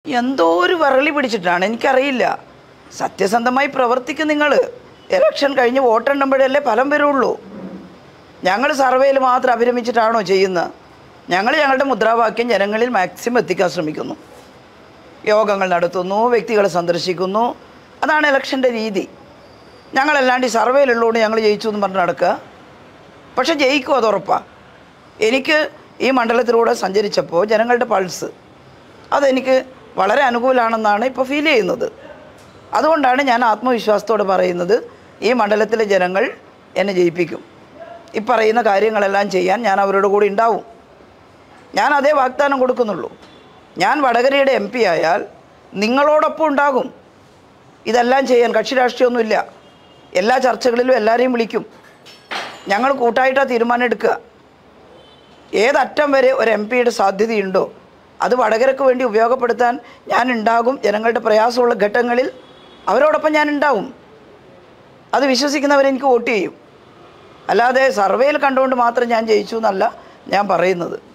എന്തോ ഒരു വിറളി പിടിച്ചിട്ടാണ് എനിക്കറിയില്ല സത്യസന്ധമായി പ്രവർത്തിക്കും നിങ്ങൾ ഇലക്ഷൻ കഴിഞ്ഞ് വോട്ടെണ്ണുമ്പോഴല്ലേ ഫലം വരുള്ളൂ ഞങ്ങൾ സർവേയിൽ മാത്രം അഭിരമിച്ചിട്ടാണോ ചെയ്യുന്നത് ഞങ്ങൾ ഞങ്ങളുടെ മുദ്രാവാക്യം ജനങ്ങളിൽ മാക്സിമം എത്തിക്കാൻ ശ്രമിക്കുന്നു യോഗങ്ങൾ നടത്തുന്നു വ്യക്തികളെ സന്ദർശിക്കുന്നു അതാണ് ഇലക്ഷൻ്റെ രീതി ഞങ്ങളല്ലാണ്ട് ഈ സർവേയിലുള്ളതുകൊണ്ട് ഞങ്ങൾ ജയിച്ചു എന്ന് പറഞ്ഞ് നടക്കുക പക്ഷെ ജയിക്കും അത് ഉറപ്പാണ് എനിക്ക് ഈ മണ്ഡലത്തിലൂടെ സഞ്ചരിച്ചപ്പോൾ ജനങ്ങളുടെ പൾസ് അതെനിക്ക് വളരെ അനുകൂലമാണെന്നാണ് ഇപ്പോൾ ഫീൽ ചെയ്യുന്നത് അതുകൊണ്ടാണ് ഞാൻ ആത്മവിശ്വാസത്തോടെ പറയുന്നത് ഈ മണ്ഡലത്തിലെ ജനങ്ങൾ എന്നെ ജയിപ്പിക്കും ഈ പറയുന്ന കാര്യങ്ങളെല്ലാം ചെയ്യാൻ ഞാൻ അവരുടെ കൂടെ ഉണ്ടാവും ഞാൻ അതേ വാഗ്ദാനം കൊടുക്കുന്നുള്ളൂ ഞാൻ വടകരയുടെ എം പി ആയാൽ നിങ്ങളോടൊപ്പം ഉണ്ടാകും ഇതെല്ലാം ചെയ്യാൻ കക്ഷി രാഷ്ട്രീയമൊന്നുമില്ല എല്ലാ ചർച്ചകളിലും എല്ലാവരെയും വിളിക്കും ഞങ്ങൾ കൂട്ടായിട്ടാണ് തീരുമാനം എടുക്കുക ഏതറ്റം വരെ ഒരു എം പിയുടെ സാധ്യതയുണ്ടോ അത് വടകരക്ക് വേണ്ടി ഉപയോഗപ്പെടുത്താൻ ഞാൻ ഉണ്ടാകും ജനങ്ങളുടെ പ്രയാസമുള്ള ഘട്ടങ്ങളിൽ അവരോടൊപ്പം ഞാൻ ഉണ്ടാവും അത് വിശ്വസിക്കുന്നവരെനിക്ക് വോട്ട് ചെയ്യും അല്ലാതെ സർവേയിൽ കണ്ടുകൊണ്ട് മാത്രം ഞാൻ ജയിച്ചു എന്നല്ല ഞാൻ പറയുന്നത്